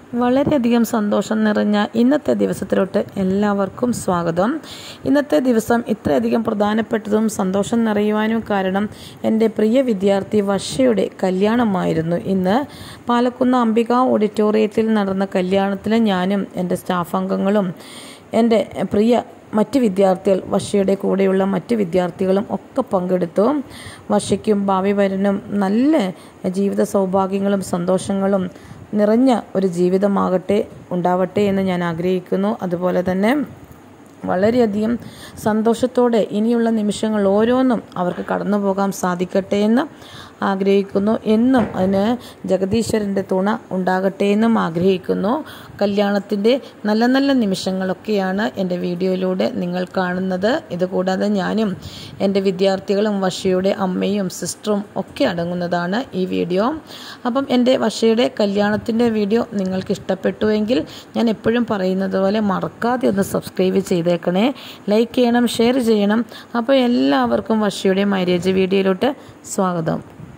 വളരെയധികം സന്തോഷം നിറഞ്ഞ ഇന്നത്തെ ദിവസത്തിലോട്ട് എല്ലാവർക്കും സ്വാഗതം ഇന്നത്തെ ദിവസം ഇത്രയധികം പ്രധാനപ്പെട്ടതും സന്തോഷം നിറയുവാനും കാരണം എൻ്റെ പ്രിയ വിദ്യാർത്ഥി വർഷയുടെ കല്യാണമായിരുന്നു ഇന്ന് പാലക്കുന്ന് അംബിക ഓഡിറ്റോറിയത്തിൽ നടന്ന കല്യാണത്തിന് ഞാനും എൻ്റെ സ്റ്റാഫ് അംഗങ്ങളും എൻ്റെ പ്രിയ മറ്റ് വിദ്യാർത്ഥികൾ വർഷയുടെ കൂടെയുള്ള മറ്റ് വിദ്യാർത്ഥികളും ഒക്കെ പങ്കെടുത്തു വർഷയ്ക്കും ഭാവി വരനും നല്ല ജീവിത സൗഭാഗ്യങ്ങളും സന്തോഷങ്ങളും നിറഞ്ഞ ഒരു ജീവിതമാകട്ടെ ഉണ്ടാവട്ടെ എന്ന് ഞാൻ ആഗ്രഹിക്കുന്നു അതുപോലെ തന്നെ വളരെയധികം സന്തോഷത്തോടെ ഇനിയുള്ള നിമിഷങ്ങൾ ഓരോന്നും അവർക്ക് കടന്നു പോകാൻ സാധിക്കട്ടെ എന്ന് ആഗ്രഹിക്കുന്നു എന്നും അതിന് ജഗദീശ്വരൻ്റെ തുണ ഉണ്ടാകട്ടെ എന്നും ആഗ്രഹിക്കുന്നു കല്യാണത്തിൻ്റെ നല്ല നല്ല നിമിഷങ്ങളൊക്കെയാണ് എൻ്റെ വീഡിയോയിലൂടെ നിങ്ങൾ കാണുന്നത് ഇതുകൂടാതെ ഞാനും എൻ്റെ വിദ്യാർത്ഥികളും വർഷയുടെ അമ്മയും സിസ്റ്ററും ഒക്കെ അടങ്ങുന്നതാണ് ഈ വീഡിയോ അപ്പം എൻ്റെ വർഷയുടെ കല്യാണത്തിൻ്റെ വീഡിയോ നിങ്ങൾക്ക് ഇഷ്ടപ്പെട്ടുവെങ്കിൽ ഞാൻ എപ്പോഴും പറയുന്നത് പോലെ മറക്കാതെ ഒന്ന് സബ്സ്ക്രൈബ് ചെയ്തേക്കണേ ലൈക്ക് ചെയ്യണം ഷെയർ ചെയ്യണം അപ്പോൾ എല്ലാവർക്കും വർഷയുടെ മാരേജ് വീഡിയോയിലോട്ട് സ്വാഗതം